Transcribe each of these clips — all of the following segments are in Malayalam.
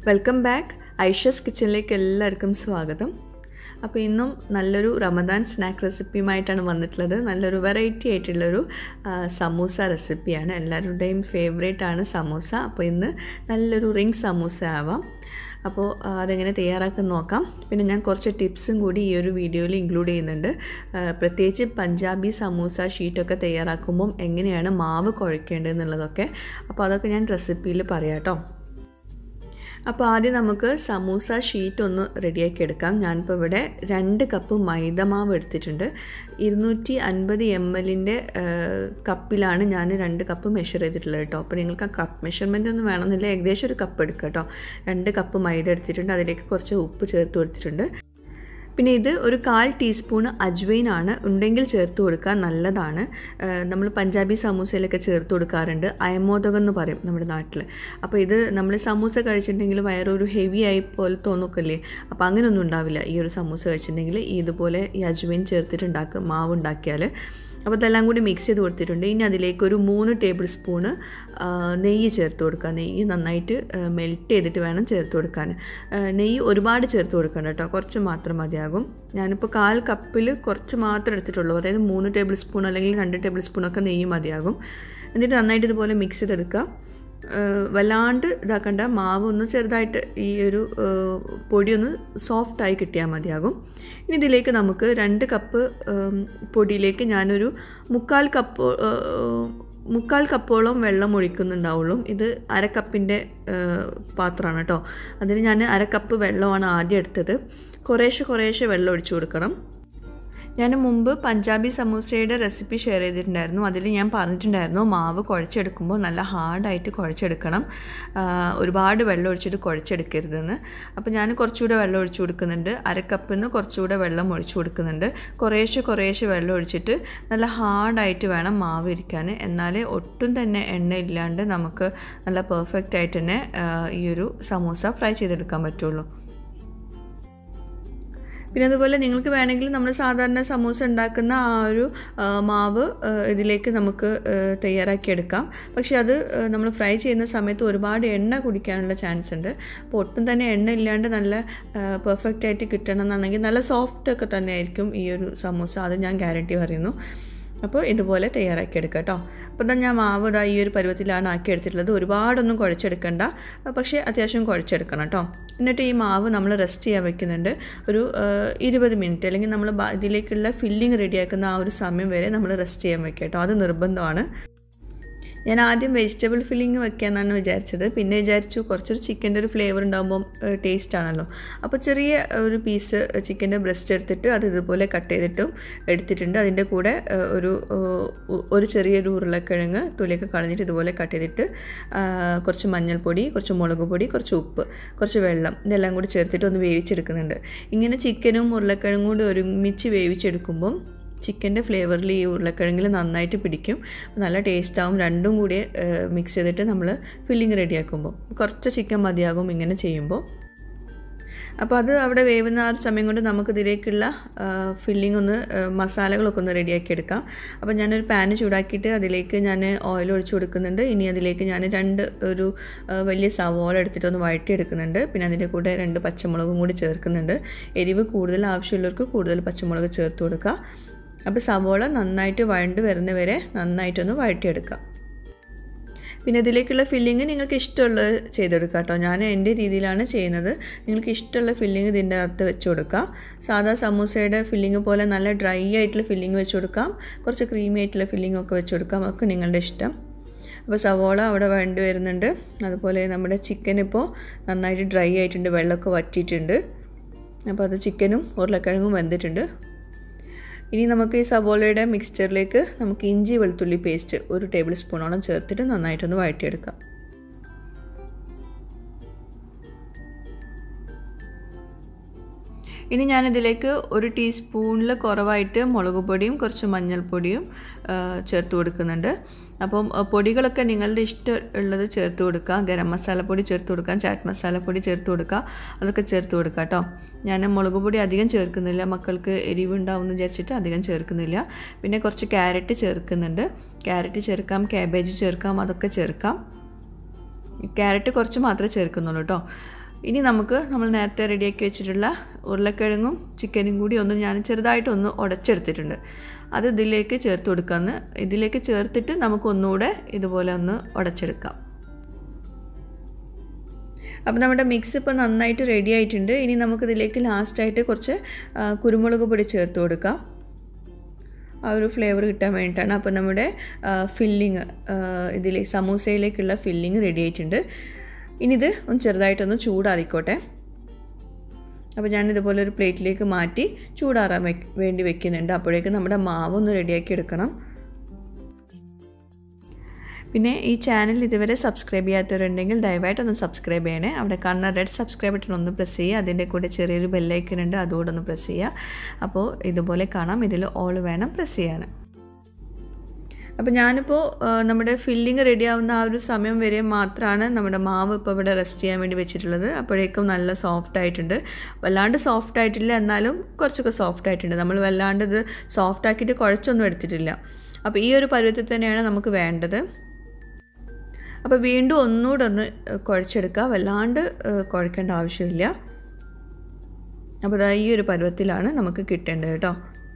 വെൽക്കം ബാക്ക് ഐഷസ് കിച്ചണിലേക്ക് എല്ലാവർക്കും സ്വാഗതം അപ്പോൾ ഇന്നും നല്ലൊരു റമദാൻ സ്നാക്ക് റെസിപ്പിയുമായിട്ടാണ് വന്നിട്ടുള്ളത് നല്ലൊരു വെറൈറ്റി ആയിട്ടുള്ളൊരു ആ, സമൂസ റെസിപ്പിയാണ് എല്ലാവരുടെയും ഫേവറേറ്റ് ആണ് സമൂസ അപ്പോൾ ഇന്ന് നല്ലൊരു റിംഗ് സമൂസ ആവാം അപ്പോൾ ആ, അതെങ്ങനെ തയ്യാറാക്കാൻ നോക്കാം പിന്നെ ഞാൻ കുറച്ച് ടിപ്സും കൂടി ഈ ഒരു വീഡിയോയിൽ ഇൻക്ലൂഡ് ചെയ്യുന്നുണ്ട് ആ, പ്രത്യേകിച്ച് പഞ്ചാബി സമൂസ ഷീറ്റൊക്കെ തയ്യാറാക്കുമ്പം എങ്ങനെയാണ് മാവ് കുഴക്കേണ്ടത് എന്നുള്ളതൊക്കെ അപ്പോൾ അതൊക്കെ ഞാൻ റെസിപ്പിയിൽ പറയാം കേട്ടോ അപ്പോൾ ആദ്യം നമുക്ക് സമൂസ ഷീറ്റ് ഒന്ന് റെഡിയാക്കി എടുക്കാം ഞാനിപ്പോൾ ഇവിടെ രണ്ട് കപ്പ് മൈദമാവ് എടുത്തിട്ടുണ്ട് ഇരുന്നൂറ്റി അൻപത് എം എല്ലിൻ്റെ കപ്പിലാണ് ഞാൻ രണ്ട് കപ്പ് മെഷർ ചെയ്തിട്ടുള്ളത് കേട്ടോ അപ്പോൾ നിങ്ങൾക്ക് ആ കപ്പ് മെഷർമെൻ്റ് ഒന്നും വേണമെന്നില്ല ഏകദേശം ഒരു കപ്പ് എടുക്കുക കേട്ടോ രണ്ട് കപ്പ് മൈദ എടുത്തിട്ടുണ്ട് അതിലേക്ക് കുറച്ച് ഉപ്പ് ചേർത്ത് കൊടുത്തിട്ടുണ്ട് പിന്നെ ഇത് ഒരു കാൽ ടീസ്പൂൺ അജ്വൈൻ ആണ് ഉണ്ടെങ്കിൽ ചേർത്ത് കൊടുക്കാൻ നല്ലതാണ് നമ്മൾ പഞ്ചാബി സമൂസയിലൊക്കെ ചേർത്ത് കൊടുക്കാറുണ്ട് അയമോദകം എന്ന് പറയും നമ്മുടെ നാട്ടിൽ അപ്പോൾ ഇത് നമ്മൾ സമൂസ കഴിച്ചിട്ടുണ്ടെങ്കിൽ വയറൊരു ഹെവി ആയി പോലെ തോന്നൊക്കില്ലേ അപ്പോൾ അങ്ങനെയൊന്നും ഉണ്ടാവില്ല ഈ ഒരു സമൂസ കഴിച്ചിട്ടുണ്ടെങ്കിൽ ഇതുപോലെ ഈ അജ്വൈൻ ചേർത്തിട്ടുണ്ടാക്കുക മാവ് ഉണ്ടാക്കിയാൽ അപ്പോൾ ഇതെല്ലാം കൂടി മിക്സ് ചെയ്ത് കൊടുത്തിട്ടുണ്ട് ഇനി അതിലേക്ക് ഒരു മൂന്ന് ടേബിൾ സ്പൂണ് ആ, നെയ്യ് ചേർത്ത് കൊടുക്കുക നെയ്യ് നന്നായിട്ട് മെൽറ്റ് ചെയ്തിട്ട് വേണം ചേർത്ത് കൊടുക്കാൻ ആ, നെയ്യ് ഒരുപാട് ചേർത്ത് കൊടുക്കണം കേട്ടോ കുറച്ച് മാത്രം മതിയാകും ഞാനിപ്പോൾ കാൽ കപ്പിൽ കുറച്ച് മാത്രമേ എടുത്തിട്ടുള്ളൂ അതായത് മൂന്ന് ടേബിൾ സ്പൂൺ അല്ലെങ്കിൽ രണ്ട് ടേബിൾ സ്പൂണൊക്കെ നെയ്യ് മതിയാകും എന്നിട്ട് നന്നായിട്ട് ഇതുപോലെ മിക്സ് ചെയ്തെടുക്കുക ഏഹ് വല്ലാണ്ട് ഇതാക്കണ്ട മാവ് ഒന്ന് ചെറുതായിട്ട് ഈ ഒരു ഏഹ് പൊടിയൊന്ന് സോഫ്റ്റായി കിട്ടിയാൽ മതിയാകും ഇനി ഇതിലേക്ക് നമുക്ക് രണ്ട് കപ്പ് ഏം, പൊടിയിലേക്ക് ഞാനൊരു മുക്കാൽ കപ്പ് ഏഹ്, മുക്കാൽ കപ്പോളം വെള്ളം ഒഴിക്കുന്നുണ്ടാവുള്ളൂ ഇത് അര കപ്പിൻ്റെ പാത്രമാണ് കേട്ടോ അതിന് ഞാൻ അര കപ്പ് വെള്ളമാണ് ആദ്യം എടുത്തത് കുറേശ്ശെ കുറേശ്ശെ വെള്ളം ഒഴിച്ചു കൊടുക്കണം ഞാൻ മുമ്പ് പഞ്ചാബി സമൂസയുടെ റെസിപ്പി ഷെയർ ചെയ്തിട്ടുണ്ടായിരുന്നു അതിൽ ഞാൻ പറഞ്ഞിട്ടുണ്ടായിരുന്നു മാവ് കുഴച്ചെടുക്കുമ്പോൾ നല്ല ഹാർഡായിട്ട് കുഴച്ചെടുക്കണം ആ, ഒരുപാട് വെള്ളം ഒഴിച്ചിട്ട് കുഴച്ചെടുക്കരുതെന്ന് അപ്പോൾ ഞാൻ കുറച്ചുകൂടെ വെള്ളം ഒഴിച്ചു കൊടുക്കുന്നുണ്ട് അരക്കപ്പിൽ നിന്ന് കുറച്ചുകൂടെ വെള്ളം ഒഴിച്ചു കൊടുക്കുന്നുണ്ട് കുറേശ്ശെ കുറേശ്ശെ വെള്ളം ഒഴിച്ചിട്ട് നല്ല ഹാർഡായിട്ട് വേണം മാവ് ഇരിക്കാൻ എന്നാലേ ഒട്ടും തന്നെ എണ്ണ ഇല്ലാണ്ട് നമുക്ക് നല്ല പെർഫെക്റ്റ് ആയിട്ട് തന്നെ ആ, ഈ ഒരു സമൂസ ഫ്രൈ ചെയ്തെടുക്കാൻ പറ്റുള്ളൂ പിന്നെ അതുപോലെ നിങ്ങൾക്ക് വേണമെങ്കിൽ നമ്മൾ സാധാരണ സമൂസ ഉണ്ടാക്കുന്ന ആ ഒരു ആ, മാവ് ആ, ഇതിലേക്ക് നമുക്ക് ആ, തയ്യാറാക്കിയെടുക്കാം പക്ഷേ അത് നമ്മൾ ഫ്രൈ ചെയ്യുന്ന സമയത്ത് ഒരുപാട് എണ്ണ കുടിക്കാനുള്ള ചാൻസ് ഉണ്ട് അപ്പോൾ ഒട്ടും തന്നെ എണ്ണ ഇല്ലാണ്ട് നല്ല പെർഫെക്റ്റ് ആയിട്ട് കിട്ടണം എന്നാണെങ്കിൽ നല്ല സോഫ്റ്റ് ഒക്കെ തന്നെ ആയിരിക്കും ഈ ഒരു സമൂസ അത് ഞാൻ ഗ്യാരണ്ടി പറയുന്നു അപ്പോൾ ഇതുപോലെ തയ്യാറാക്കിയെടുക്കുക കേട്ടോ അപ്പോൾ ഇതാ ഞാൻ മാവ് ഇതാ ഈ ഒരു പരുവത്തിലാണ് ആക്കി എടുത്തിട്ടുള്ളത് ഒരുപാടൊന്നും കുഴച്ചെടുക്കണ്ട പക്ഷേ അത്യാവശ്യം കുഴച്ചെടുക്കണം കേട്ടോ എന്നിട്ട് ഈ മാവ് നമ്മൾ റെസ്റ്റ് ചെയ്യാൻ വെക്കുന്നുണ്ട് ഒരു ആ, ഇരുപത് മിനിറ്റ് അല്ലെങ്കിൽ നമ്മൾ ബ- ഇതിലേക്കുള്ള ഫില്ലിങ് റെഡിയാക്കുന്ന ആ ഒരു സമയം വരെ നമ്മൾ റെസ്റ്റ് ചെയ്യാൻ വെക്കുക കേട്ടോ അത് നിർബന്ധമാണ് ഞാൻ ആദ്യം വെജിറ്റബിൾ ഫില്ലിങ് വെക്കാമെന്നാണ് വിചാരിച്ചത് പിന്നെ വിചാരിച്ചു കുറച്ചൊരു ചിക്കൻ്റെ ഒരു ഫ്ലേവർ ഉണ്ടാകുമ്പം ടേസ്റ്റ് ആണല്ലോ അപ്പോൾ ചെറിയ ഒരു പീസ് ചിക്കൻ്റെ ബ്രസ്റ്റ് എടുത്തിട്ട് അത് ഇതുപോലെ കട്ട് ചെയ്തിട്ടും എടുത്തിട്ടുണ്ട് അതിൻ്റെ കൂടെ ഏഹ്, ഒരു ഏഹ്, ഒരു ചെറിയൊരു ഉരുളക്കിഴങ്ങ് തൊലിയൊക്കെ കളഞ്ഞിട്ട് ഇതുപോലെ കട്ട് ചെയ്തിട്ട് ആ, കുറച്ച് മഞ്ഞൾപ്പൊടി കുറച്ച് മുളക് പൊടി കുറച്ച് ഉപ്പ് കുറച്ച് വെള്ളം ഇതെല്ലാം കൂടി ചേർത്തിട്ട് ഒന്ന് വേവിച്ചെടുക്കുന്നുണ്ട് ഇങ്ങനെ ചിക്കനും ഉരുളക്കിഴങ്ങും കൂടി ഒരുമിച്ച് വേവിച്ചെടുക്കുമ്പം ചിക്കൻ്റെ ഫ്ലേവറിൽ ഈ ഉരുളക്കിഴങ്ങിൽ നന്നായിട്ട് പിടിക്കും നല്ല ടേസ്റ്റ് ആവും രണ്ടും കൂടി മിക്സ് ചെയ്തിട്ട് നമ്മൾ ഫില്ലിങ് റെഡിയാക്കുമ്പോൾ കുറച്ച് ചിക്കൻ മതിയാകും ഇങ്ങനെ ചെയ്യുമ്പോൾ അപ്പോൾ അത് അവിടെ വേവുന്ന ആ ഒരു സമയം കൊണ്ട് നമുക്ക് ഇതിലേക്കുള്ള ഫില്ലിംഗ് ഒന്ന് ആ, മസാലകളൊക്കെ ഒന്ന് റെഡിയാക്കി എടുക്കാം അപ്പോൾ ഞാനൊരു പാന് ചൂടാക്കിയിട്ട് അതിലേക്ക് ഞാൻ ഓയിൽ ഒഴിച്ചു കൊടുക്കുന്നുണ്ട് ഇനി അതിലേക്ക് ഞാൻ രണ്ട് ഒരു ആ, വലിയ സവോള എടുത്തിട്ട് ഒന്ന് വഴറ്റിയെടുക്കുന്നുണ്ട് പിന്നെ അതിൻ്റെ കൂടെ രണ്ട് പച്ചമുളകും കൂടി ചേർക്കുന്നുണ്ട് എരിവ് കൂടുതൽ ആവശ്യമുള്ളവർക്ക് കൂടുതൽ പച്ചമുളക് ചേർത്ത് കൊടുക്കുക അപ്പോൾ സവോള നന്നായിട്ട് വഴണ്ട് വരുന്നവരെ നന്നായിട്ടൊന്ന് വഴറ്റിയെടുക്കുക പിന്നെ ഇതിലേക്കുള്ള ഫില്ലിങ് നിങ്ങൾക്ക് ഇഷ്ടമുള്ളത് ചെയ്തെടുക്കുക കേട്ടോ ഞാൻ എൻ്റെ രീതിയിലാണ് ചെയ്യുന്നത് നിങ്ങൾക്ക് ഇഷ്ടമുള്ള ഫില്ലിങ് ഇതിൻ്റെ അകത്ത് വെച്ച് കൊടുക്കാം സാധാ സമൂസയുടെ ഫില്ലിങ് പോലെ നല്ല ഡ്രൈ ആയിട്ടുള്ള ഫില്ലിങ് വെച്ച് കൊടുക്കാം കുറച്ച് ക്രീമി ആയിട്ടുള്ള ഫില്ലിംഗ് ഒക്കെ വെച്ച് കൊടുക്കാം അതൊക്കെ നിങ്ങളുടെ ഇഷ്ടം അപ്പോൾ സവോള അവിടെ വേണ്ടി വരുന്നുണ്ട് അതുപോലെ നമ്മുടെ ചിക്കൻ ഇപ്പോൾ നന്നായിട്ട് ഡ്രൈ ആയിട്ടുണ്ട് വെള്ളമൊക്കെ വറ്റിയിട്ടുണ്ട് അപ്പോൾ അത് ചിക്കനും ഉരുളക്കിഴങ്ങും വെന്തിട്ടുണ്ട് ഇനി നമുക്ക് ഈ സവോളയുടെ മിക്സ്ചറിലേക്ക് നമുക്ക് ഇഞ്ചി വെളുത്തുള്ളി പേസ്റ്റ് ഒരു ടേബിൾ സ്പൂണോളം ചേർത്തിട്ട് നന്നായിട്ടൊന്ന് വഴറ്റിയെടുക്കാം ഇനി ഞാനിതിലേക്ക് ഒരു ടീസ്പൂണിൽ കുറവായിട്ട് മുളക് പൊടിയും കുറച്ച് മഞ്ഞൾപ്പൊടിയും ആ, ചേർത്ത് കൊടുക്കുന്നുണ്ട് അപ്പം ആ, പൊടികളൊക്കെ നിങ്ങളുടെ ഇഷ്ടം ഉള്ളത് ചേർത്ത് കൊടുക്കുക ഗരം മസാലപ്പൊടി ചേർത്ത് കൊടുക്കാം ചാറ്റ് മസാലപ്പൊടി ചേർത്ത് കൊടുക്കുക അതൊക്കെ ചേർത്ത് കൊടുക്കുക കേട്ടോ ഞാൻ മുളക് പൊടി അധികം ചേർക്കുന്നില്ല മക്കൾക്ക് എരിവുണ്ടാവും എന്ന് വിചാരിച്ചിട്ട് അധികം ചേർക്കുന്നില്ല പിന്നെ കുറച്ച് ക്യാരറ്റ് ചേർക്കുന്നുണ്ട് ക്യാരറ്റ് ചേർക്കാം ക്യാബേജ് ചേർക്കാം അതൊക്കെ ചേർക്കാം ക്യാരറ്റ് കുറച്ച് മാത്രമേ ചേർക്കുന്നുള്ളൂ കേട്ടോ ഇനി നമുക്ക് നമ്മൾ നേരത്തെ റെഡിയാക്കി വെച്ചിട്ടുള്ള ഉരുളക്കിഴങ്ങും ചിക്കനും കൂടി ഒന്ന് ഞാൻ ചെറുതായിട്ടൊന്ന് ഉടച്ചെടുത്തിട്ടുണ്ട് അത് ഇതിലേക്ക് ചേർത്ത് കൊടുക്കാമെന്ന് ഇതിലേക്ക് ചേർത്തിട്ട് നമുക്ക് ഒന്നുകൂടെ ഇതുപോലെ ഒന്ന് ഉടച്ചെടുക്കാം അപ്പോൾ നമ്മുടെ മിക്സ് ഇപ്പോൾ നന്നായിട്ട് റെഡി ആയിട്ടുണ്ട് ഇനി നമുക്കിതിലേക്ക് ലാസ്റ്റായിട്ട് കുറച്ച് കുരുമുളക് പൊടി ചേർത്ത് കൊടുക്കാം ആ ഒരു ഫ്ലേവർ കിട്ടാൻ വേണ്ടിയിട്ടാണ് അപ്പോൾ നമ്മുടെ ഫില്ലിങ് ഇതിൽ സമൂസയിലേക്കുള്ള ഫില്ലിങ് റെഡി ആയിട്ടുണ്ട് ഇനി ഇത് ഒന്ന് ചെറുതായിട്ടൊന്ന് ചൂടാറിക്കോട്ടെ അപ്പോൾ ഞാൻ ഇതുപോലെ ഒരു പ്ലേറ്റിലേക്ക് മാറ്റി ചൂടാറാൻ വേണ്ടി വെക്കുന്നുണ്ട് അപ്പോഴേക്ക് നമ്മുടെ മാവ് ഒന്ന് റെഡിയാക്കി എടുക്കണം പിന്നെ ഈ ചാനൽ ഇതുവരെ സബ്സ്ക്രൈബ് ചെയ്യാത്തവരുണ്ടെങ്കിൽ ദയവായിട്ടൊന്ന് സബ്സ്ക്രൈബ് ചെയ്യണേ അവിടെ കാണുന്ന റെഡ് സബ്സ്ക്രൈബ് ബട്ടൺ ഒന്ന് പ്രസ് ചെയ്യുക അതിൻ്റെ കൂടെ ചെറിയൊരു ബെല്ലൈക്കൺ ഉണ്ട് അതുകൂടെ ഒന്ന് പ്രസ് ചെയ്യുക അപ്പോൾ ഇതുപോലെ കാണാം ഇതിൽ ഓൾ വേണം പ്രസ് ചെയ്യാൻ അപ്പോൾ ഞാനിപ്പോൾ നമ്മുടെ ഫില്ലിങ് റെഡി ആവുന്ന ആ ഒരു സമയം വരെ മാത്രമാണ് നമ്മുടെ മാവ് ഇപ്പോൾ ഇവിടെ റെസ്റ്റ് ചെയ്യാൻ വേണ്ടി വെച്ചിട്ടുള്ളത് അപ്പോഴേക്കും നല്ല സോഫ്റ്റ് ആയിട്ടുണ്ട് വല്ലാണ്ട് സോഫ്റ്റ് ആയിട്ടില്ല എന്നാലും കുറച്ചൊക്കെ സോഫ്റ്റ് ആയിട്ടുണ്ട് നമ്മൾ വല്ലാണ്ട് ഇത് സോഫ്റ്റ് ആക്കിയിട്ട് കുഴച്ചൊന്നും എടുത്തിട്ടില്ല അപ്പോൾ ഈ ഒരു പരുവത്തിൽ തന്നെയാണ് നമുക്ക് വേണ്ടത് അപ്പോൾ വീണ്ടും ഒന്നുകൂടെ ഒന്ന് കുഴച്ചെടുക്കുക വല്ലാണ്ട് കുഴക്കേണ്ട ആവശ്യമില്ല അപ്പോൾ അതാ ഈ ഒരു പരുവത്തിലാണ് നമുക്ക് കിട്ടേണ്ടത് കേട്ടോ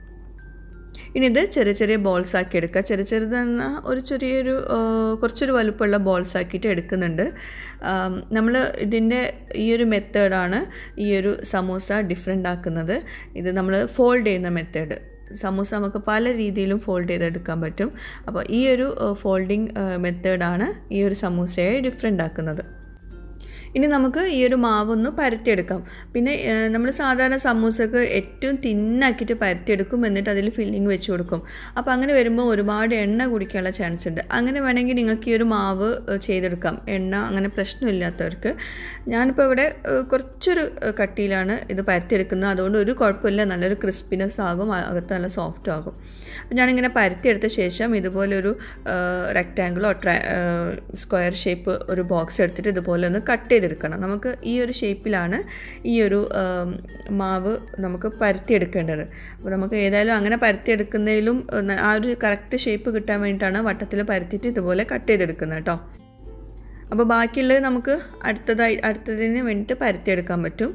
ഇനി ഇത് ചെറിയ ചെറിയ ബോൾസ് ആക്കി എടുക്കുക ചെറിയ ചെറുതെന്ന ഒരു ചെറിയൊരു കുറച്ചൊരു വലുപ്പമുള്ള ബോൾസ് ആക്കിയിട്ട് എടുക്കുന്നുണ്ട് നമ്മൾ ഇതിൻ്റെ ഈ ഒരു മെത്തേഡാണ് ഈ ഒരു സമൂസ ഡിഫറെൻ്റ് ആക്കുന്നത് ഇത് നമ്മൾ ഫോൾഡ് ചെയ്യുന്ന മെത്തേഡ് സമൂസ നമുക്ക് പല രീതിയിലും ഫോൾഡ് ചെയ്തെടുക്കാൻ പറ്റും അപ്പോൾ ഈ ഒരു ഫോൾഡിങ് മെത്തേഡാണ് ഈ ഒരു സമൂസയെ ഡിഫറെൻ്റ് ആക്കുന്നത് ഇനി നമുക്ക് ഈ ഒരു മാവൊന്ന് പരത്തിയെടുക്കാം പിന്നെ നമ്മൾ സാധാരണ സമൂസക്ക് ഏറ്റവും തിന്നാക്കിയിട്ട് പരത്തിയെടുക്കും എന്നിട്ട് അതിൽ ഫില്ലിങ് വെച്ച് കൊടുക്കും അപ്പോൾ അങ്ങനെ വരുമ്പോൾ ഒരുപാട് എണ്ണ കുടിക്കാനുള്ള ചാൻസ് ഉണ്ട് അങ്ങനെ വേണമെങ്കിൽ നിങ്ങൾക്ക് ഈ ഒരു മാവ് ചെയ്തെടുക്കാം എണ്ണ അങ്ങനെ പ്രശ്നമില്ലാത്തവർക്ക് ഞാനിപ്പോൾ ഇവിടെ കുറച്ചൊരു കട്ടിയിലാണ് ഇത് പരത്തിയെടുക്കുന്നത് അതുകൊണ്ട് ഒരു കുഴപ്പമില്ല നല്ലൊരു ക്രിസ്പിനെസ് ആകും അകത്ത് നല്ല സോഫ്റ്റ് ആകും അപ്പോൾ ഞാനിങ്ങനെ പരത്തിയെടുത്ത ശേഷം ഇതുപോലൊരു റെക്റ്റാങ്കിളോ ട്രാ സ്ക്വയർ ഷേപ്പ് ഒരു ബോക്സ് എടുത്തിട്ട് ഇതുപോലെ ഒന്ന് കട്ട് ചെയ്തെടുക്കണം നമുക്ക് ഈ ഒരു ഷേപ്പിലാണ് ഈ ഒരു മാവ് നമുക്ക് പരത്തിയെടുക്കേണ്ടത് അപ്പോൾ നമുക്ക് ഏതായാലും അങ്ങനെ പരത്തിയെടുക്കുന്നതിലും ആ ഒരു കറക്റ്റ് ഷേപ്പ് കിട്ടാൻ വേണ്ടിയിട്ടാണ് വട്ടത്തിൽ പരത്തിയിട്ട് ഇതുപോലെ കട്ട് ചെയ്തെടുക്കുന്നത് കേട്ടോ അപ്പോൾ ബാക്കിയുള്ളത് നമുക്ക് അടുത്തതായി അടുത്തതിന് വേണ്ടിയിട്ട് പരത്തിയെടുക്കാൻ പറ്റും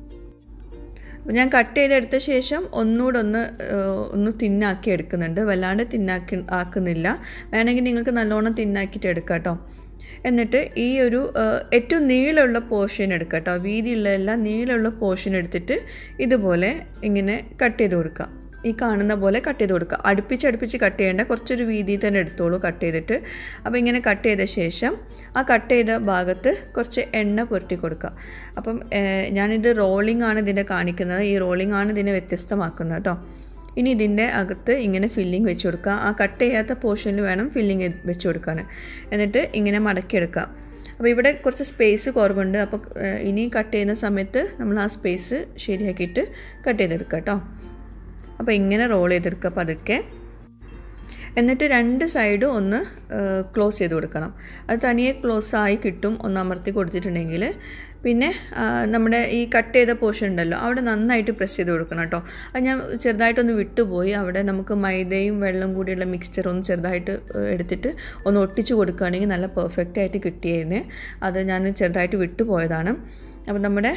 അപ്പോൾ ഞാൻ കട്ട് ചെയ്തെടുത്ത ശേഷം ഒന്നുകൂടെ ഒന്ന് ഒന്ന് തിന്നാക്കി എടുക്കുന്നുണ്ട് വല്ലാണ്ട് തിന്നാക്കി ആക്കുന്നില്ല വേണമെങ്കിൽ നിങ്ങൾക്ക് നല്ലോണം തിന്നാക്കിയിട്ട് എടുക്കാം കേട്ടോ എന്നിട്ട് ഈ ഒരു ഏറ്റവും നീളമുള്ള പോർഷൻ എടുക്കുക കേട്ടോ വീതിയുള്ള നീളമുള്ള പോർഷൻ എടുത്തിട്ട് ഇതുപോലെ ഇങ്ങനെ കട്ട് ചെയ്ത് കൊടുക്കുക ഈ കാണുന്ന പോലെ കട്ട് ചെയ്ത് കൊടുക്കുക അടുപ്പിച്ച് അടുപ്പിച്ച് കട്ട് ചെയ്യേണ്ട കുറച്ചൊരു വീതി തന്നെ എടുത്തോളൂ കട്ട് ചെയ്തിട്ട് അപ്പോൾ ഇങ്ങനെ കട്ട് ചെയ്ത ശേഷം ആ കട്ട് ചെയ്ത ഭാഗത്ത് കുറച്ച് എണ്ണ പുരട്ടി കൊടുക്കുക അപ്പം ഞാനിത് റോളിംഗ് ആണ് ഇതിനെ കാണിക്കുന്നത് ഈ റോളിംഗ് ആണ് ഇതിനെ വ്യത്യസ്തമാക്കുന്നത് കേട്ടോ ഇനി ഇതിൻ്റെ അകത്ത് ഇങ്ങനെ ഫില്ലിങ് വെച്ച് കൊടുക്കുക ആ കട്ട് ചെയ്യാത്ത പോർഷനിൽ വേണം ഫില്ലിങ് വെച്ച് കൊടുക്കാൻ എന്നിട്ട് ഇങ്ങനെ മടക്കിയെടുക്കുക അപ്പോൾ ഇവിടെ കുറച്ച് സ്പേസ് കുറവുണ്ട് അപ്പോൾ ഇനി കട്ട് ചെയ്യുന്ന സമയത്ത് നമ്മൾ ആ സ്പേസ് ശരിയാക്കിയിട്ട് കട്ട് ചെയ്തെടുക്കുക കേട്ടോ അപ്പോൾ ഇങ്ങനെ റോൾ ചെയ്തെടുക്കുക പതുക്കെ എന്നിട്ട് രണ്ട് സൈഡും ഒന്ന് ക്ലോസ് ചെയ്ത് കൊടുക്കണം അത് തനിയെ ക്ലോസ് ആയി കിട്ടും ഒന്ന് അമർത്തി കൊടുത്തിട്ടുണ്ടെങ്കിൽ പിന്നെ നമ്മുടെ ഈ കട്ട് ചെയ്ത പോർഷൻ ഉണ്ടല്ലോ അവിടെ നന്നായിട്ട് പ്രസ് ചെയ്ത് കൊടുക്കണം കേട്ടോ അത് ഞാൻ ചെറുതായിട്ടൊന്ന് വിട്ടുപോയി അവിടെ നമുക്ക് മൈദയും വെള്ളം കൂടിയുള്ള മിക്സ്ചർ ഒന്ന് ചെറുതായിട്ട് എടുത്തിട്ട് ഒന്ന് ഒട്ടിച്ച് കൊടുക്കുകയാണെങ്കിൽ നല്ല പെർഫെക്റ്റ് ആയിട്ട് കിട്ടിയതിന് അത് ഞാൻ ചെറുതായിട്ട് വിട്ടുപോയതാണ് അപ്പോൾ നമ്മുടെ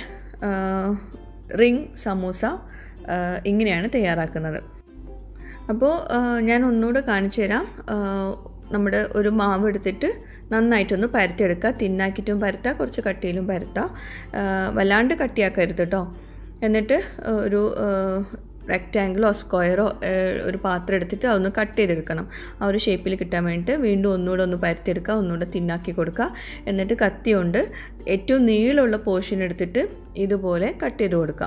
റിങ് സമൂസ ഇങ്ങനെയാണ് തയ്യാറാക്കുന്നത് അപ്പോൾ ഞാൻ ഒന്നുകൂടെ കാണിച്ചു തരാം നമ്മുടെ ഒരു മാവ് എടുത്തിട്ട് നന്നായിട്ടൊന്ന് പരത്തിയെടുക്കുക തിന്നാക്കിയിട്ടും പരത്താം കുറച്ച് കട്ടിയിലും പരത്താം വല്ലാണ്ട് കട്ടിയാക്കരുത് കേട്ടോ എന്നിട്ട് ഒരു റെക്റ്റാങ്കിളോ സ്ക്വയറോ ഒരു പാത്രം എടുത്തിട്ട് അതൊന്ന് കട്ട് ചെയ്തെടുക്കണം ആ ഒരു ഷേപ്പിൽ കിട്ടാൻ വേണ്ടിയിട്ട് വീണ്ടും ഒന്നുകൂടെ ഒന്ന് പരത്തിയെടുക്കുക ഒന്നുകൂടെ തിന്നാക്കി കൊടുക്കുക എന്നിട്ട് കത്തി കൊണ്ട് ഏറ്റവും നീളമുള്ള പോർഷൻ എടുത്തിട്ട് ഇതുപോലെ കട്ട് ചെയ്ത് കൊടുക്കുക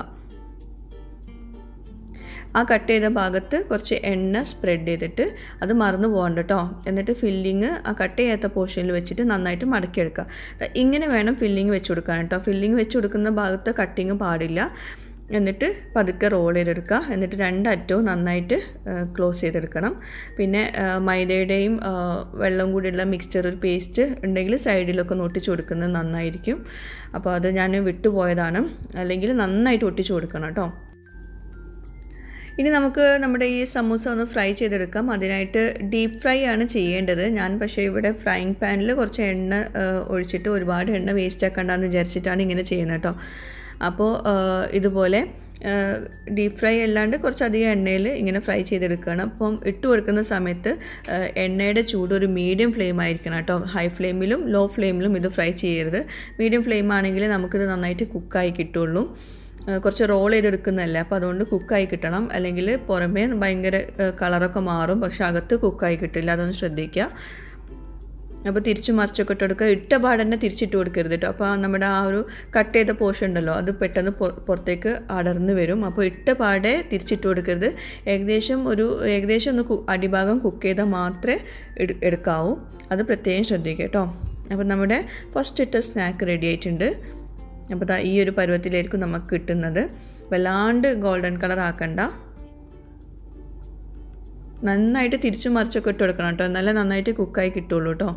ആ കട്ട് ചെയ്ത ഭാഗത്ത് കുറച്ച് എണ്ണ സ്പ്രെഡ് ചെയ്തിട്ട് അത് മറന്നു പോകണ്ട കേട്ടോ എന്നിട്ട് ഫില്ലിങ് ആ കട്ട് ചെയ്യാത്ത പോർഷനിൽ വെച്ചിട്ട് നന്നായിട്ട് മടക്കിയെടുക്കുക ഇങ്ങനെ വേണം ഫില്ലിങ് വെച്ച് കൊടുക്കാൻ കേട്ടോ ഫില്ലിങ് വെച്ച് കൊടുക്കുന്ന ഭാഗത്ത് കട്ടിങ് പാടില്ല എന്നിട്ട് പതുക്കെ റോൾ ചെയ്തെടുക്കുക എന്നിട്ട് രണ്ടറ്റവും നന്നായിട്ട് ക്ലോസ് ചെയ്തെടുക്കണം പിന്നെ മൈദയുടെയും വെള്ളം കൂടിയുള്ള മിക്സ്ചർ ഒരു പേസ്റ്റ് ഉണ്ടെങ്കിൽ സൈഡിലൊക്കെ ഒന്ന് ഒട്ടിച്ച് കൊടുക്കുന്നത് നന്നായിരിക്കും അപ്പോൾ അത് ഞാൻ വിട്ടുപോയതാണ് അല്ലെങ്കിൽ നന്നായിട്ട് ഒട്ടിച്ച് കൊടുക്കണം കേട്ടോ ഇനി നമുക്ക് നമ്മുടെ ഈ സമൂസ ഒന്ന് ഫ്രൈ ചെയ്തെടുക്കാം അതിനായിട്ട് ഡീപ്പ് ഫ്രൈ ആണ് ചെയ്യേണ്ടത് ഞാൻ പക്ഷേ ഇവിടെ ഫ്രൈങ് പാനിൽ കുറച്ച് എണ്ണ ആ, ഒഴിച്ചിട്ട് ഒരുപാട് എണ്ണ വേസ്റ്റ് ആക്കണ്ടെന്ന് വിചാരിച്ചിട്ടാണ് ഇങ്ങനെ ചെയ്യുന്നത് കേട്ടോ അപ്പോൾ ആ, ഇതുപോലെ ഡീപ്പ് ഫ്രൈ അല്ലാണ്ട് കുറച്ചധികം എണ്ണയിൽ ഇങ്ങനെ ഫ്രൈ ചെയ്തെടുക്കുകയാണ് അപ്പം ഇട്ട് കൊടുക്കുന്ന സമയത്ത് ആ, എണ്ണയുടെ ചൂട് ഒരു മീഡിയം ഫ്ലെയിം ആയിരിക്കണം കേട്ടോ ഹൈ ഫ്ലെയിമിലും ലോ ഫ്ലെയിമിലും ഇത് ഫ്രൈ ചെയ്യരുത് മീഡിയം ഫ്ലെയിം ആണെങ്കിൽ നമുക്കിത് നന്നായിട്ട് കുക്കായി കിട്ടുള്ളൂ ആ, കുറച്ച് റോൾ ചെയ്തെടുക്കുന്നതല്ലേ അപ്പോൾ അതുകൊണ്ട് കുക്കായി കിട്ടണം അല്ലെങ്കിൽ പുറമേ ഭയങ്കര ആ, കളറൊക്കെ മാറും പക്ഷെ അകത്ത് കുക്കായി കിട്ടില്ല അതൊന്ന് ശ്രദ്ധിക്കുക അപ്പോൾ തിരിച്ച് മറിച്ചൊക്കെ ഇട്ട് കൊടുക്കുക ഇട്ട പാട് തന്നെ തിരിച്ചിട്ട് കൊടുക്കരുത് കേട്ടോ അപ്പോൾ നമ്മുടെ ആ ഒരു കട്ട് ചെയ്ത പോർഷൻ ഉണ്ടല്ലോ അത് പെട്ടെന്ന് പൊ- പുറത്തേക്ക് അടർന്ന് വരും അപ്പോൾ ഇട്ട പാടെ തിരിച്ചിട്ട് കൊടുക്കരുത് ഏകദേശം ഒരു ഏകദേശം ഒന്ന് കു- അടിഭാഗം കുക്ക് ചെയ്താൽ മാത്രമേ എടു- എടുക്കാവൂ അത് പ്രത്യേകം ശ്രദ്ധിക്കുക കേട്ടോ അപ്പോൾ നമ്മുടെ ഫസ്റ്റ് ഇട്ട സ്നാക്ക് റെഡി ആയിട്ടുണ്ട് അപ്പോൾ ദാ ഈ ഒരു പരുവത്തിലായിരിക്കും നമുക്ക് കിട്ടുന്നത് വല്ലാണ്ട് ഗോൾഡൻ കളർ ആക്കണ്ട നന്നായിട്ട് തിരിച്ചു മറിച്ചൊക്കെ ഇട്ട് കൊടുക്കണം കേട്ടോ എന്നാലേ നന്നായിട്ട് കുക്കായി കിട്ടുള്ളൂ കേട്ടോ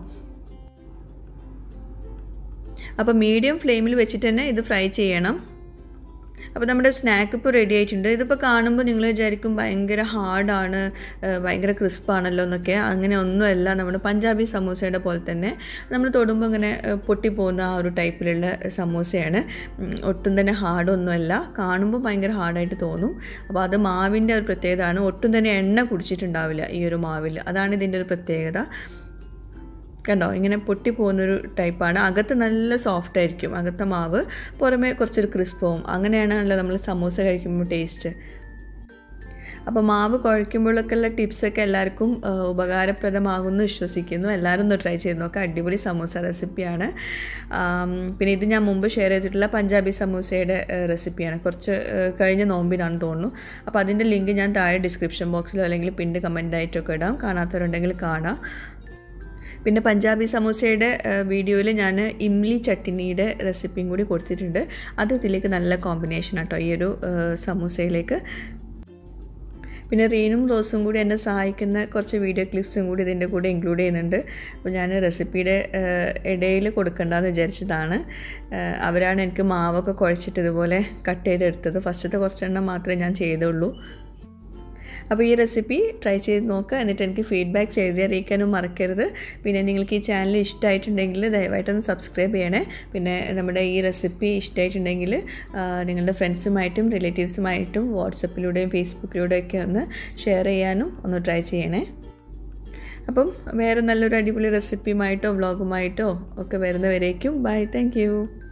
അപ്പോൾ മീഡിയം ഫ്ലെയിമിൽ വെച്ചിട്ട് തന്നെ ഇത് ഫ്രൈ ചെയ്യണം അപ്പോൾ നമ്മുടെ സ്നാക്ക് ഇപ്പോൾ റെഡി ആയിട്ടുണ്ട് ഇതിപ്പോൾ കാണുമ്പോൾ നിങ്ങൾ വിചാരിക്കും ഭയങ്കര ഹാർഡാണ് ഭയങ്കര ക്രിസ്പാണല്ലോ എന്നൊക്കെ അങ്ങനെ ഒന്നുമല്ല നമ്മുടെ പഞ്ചാബി സമൂസയുടെ പോലെ തന്നെ നമ്മൾ തൊടുമ്പോൾ ഇങ്ങനെ ഏഹ്, പൊട്ടിപ്പോകുന്ന ആ ഒരു ടൈപ്പിലുള്ള സമൂസയാണ് ഉം, ഒട്ടും തന്നെ ഹാർഡൊന്നുമല്ല കാണുമ്പോൾ ഭയങ്കര ഹാർഡായിട്ട് തോന്നും അപ്പോൾ അത് മാവിൻ്റെ ഒരു പ്രത്യേകതയാണ് ഒട്ടും തന്നെ എണ്ണ കുടിച്ചിട്ടുണ്ടാവില്ല ഈ ഒരു മാവിൽ അതാണ് ഇതിൻ്റെ ഒരു പ്രത്യേകത കണ്ടോ ഇങ്ങനെ പൊട്ടിപ്പോകുന്നൊരു ടൈപ്പാണ് അകത്ത് നല്ല സോഫ്റ്റ് ആയിരിക്കും അകത്തെ മാവ് പുറമേ കുറച്ചൊരു ക്രിസ്പവും അങ്ങനെയാണല്ലോ നമ്മൾ സമൂസ കഴിക്കുമ്പോൾ ടേസ്റ്റ് അപ്പോൾ മാവ് കുഴയ്ക്കുമ്പോഴൊക്കെ ഉള്ള ടിപ്സൊക്കെ എല്ലാവർക്കും ആ, ഉപകാരപ്രദമാകുമെന്ന് വിശ്വസിക്കുന്നു എല്ലാവരും ഒന്ന് ട്രൈ ചെയ്ത് നോക്കുക അടിപൊളി സമൂസ റെസിപ്പിയാണ് ആം, പിന്നെ ഇത് ഞാൻ മുമ്പ് ഷെയർ ചെയ്തിട്ടുള്ള പഞ്ചാബി സമൂസയുടെ ആ, റെസിപ്പിയാണ് കുറച്ച് ആ, കഴിഞ്ഞ നോമ്പിനാണെന്ന് തോന്നുന്നു അപ്പോൾ അതിൻ്റെ ലിങ്ക് ഞാൻ താഴെ ഡിസ്ക്രിപ്ഷൻ ബോക്സിലോ അല്ലെങ്കിൽ പിൻ്റെ കമൻ്റായിട്ടൊക്കെ ഇടാം കാണാത്തവരുണ്ടെങ്കിൽ കാണാം പിന്നെ പഞ്ചാബി സമൂസയുടെ വീഡിയോയിൽ ഞാൻ ഇംലി ചട്ടിനിയുടെ റെസിപ്പിയും കൂടി കൊടുത്തിട്ടുണ്ട് അത് ഇതിലേക്ക് നല്ല കോമ്പിനേഷൻ ആട്ടോ ഈ ഒരു ആ, സമൂസയിലേക്ക് പിന്നെ റീനും റോസും കൂടി എന്നെ സഹായിക്കുന്ന കുറച്ച് വീഡിയോ ക്ലിപ്സും കൂടി ഇതിൻ്റെ കൂടെ ഇൻക്ലൂഡ് ചെയ്യുന്നുണ്ട് അപ്പോൾ ഞാൻ റെസിപ്പിയുടെ ഇടയിൽ കൊടുക്കണ്ടെന്ന് വിചാരിച്ചതാണ് ആ, അവരാണ് എനിക്ക് മാവൊക്കെ കുഴച്ചിട്ട് ഇതുപോലെ കട്ട് ചെയ്തെടുത്തത് ഫസ്റ്റത്തെ കുറച്ചെണ്ണം മാത്രമേ ഞാൻ ചെയ്തുള്ളൂ അപ്പോൾ ഈ റെസിപ്പി ട്രൈ ചെയ്ത് നോക്കുക എന്നിട്ട് എനിക്ക് ഫീഡ്ബാക്ക്സ് എഴുതി അറിയിക്കാനും മറക്കരുത് പിന്നെ നിങ്ങൾക്ക് ഈ ചാനൽ ഇഷ്ടമായിട്ടുണ്ടെങ്കിൽ ദയവായിട്ടൊന്ന് സബ്സ്ക്രൈബ് ചെയ്യണേ പിന്നെ നമ്മുടെ ഈ റെസിപ്പി ഇഷ്ടമായിട്ടുണ്ടെങ്കിൽ ആ, നിങ്ങളുടെ ഫ്രണ്ട്സുമായിട്ടും റിലേറ്റീവ്സുമായിട്ടും വാട്സപ്പിലൂടെയും ഫേസ്ബുക്കിലൂടെയൊക്കെ ഒന്ന് ഷെയർ ചെയ്യാനും ഒന്ന് ട്രൈ ചെയ്യണേ അപ്പം വേറെ നല്ലൊരു അടിപൊളി റെസിപ്പിയുമായിട്ടോ വ്ളോഗുമായിട്ടോ ഒക്കെ വരുന്നവരേക്കും ബൈ താങ്ക്